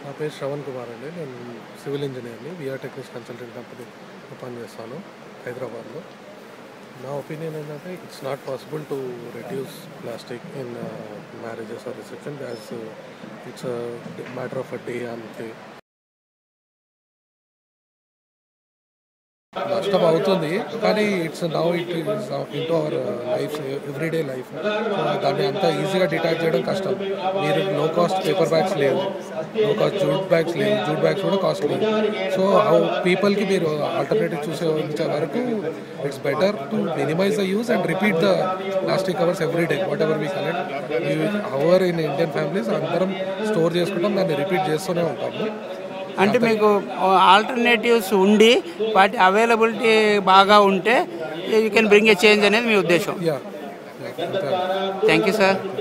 నా పేరు శ్రవణ్ కుమార్ అండి నేను సివిల్ ఇంజనీర్ని విఆర్ టెక్నిక్స్ కన్సల్టెంట్ కంపెనీ పనిచేస్తాను హైదరాబాద్లో నా ఒపీనియన్ ఏంటంటే it's not possible to reduce plastic in marriages or reception as it's matter of a day అంతే నష్టం అవుతుంది కానీ it's now it is into our life everyday life దాన్ని అంత ఈజీగా డిటాచ్ చేయడం కష్టం మీరు లో కాస్ట్ పేపర్ బ్యాగ్స్ లేవు లో కాస్ట్ జూట్ బ్యాగ్స్ లేవు జూట్ బ్యాగ్స్ కూడా కాస్ట్ లేవు సో పీపుల్కి మీరు ఆల్టర్నేటివ్ చూసే ఉంచే వరకు it's better to minimize the use and repeat the plastic covers every day whatever we collect our in Indian families అందరం స్టోర్ చేసుకుంటాం దాన్ని రిపీట్ చేస్తూనే ఉంటాము అంటే మీకు ఆల్టర్నేటివ్స్ ఉండి వాటి అవైలబిలిటీ బాగా ఉంటే you can bring a change అనేది మీ ఉద్దేశం యా థ్యాంక్ యూ సార్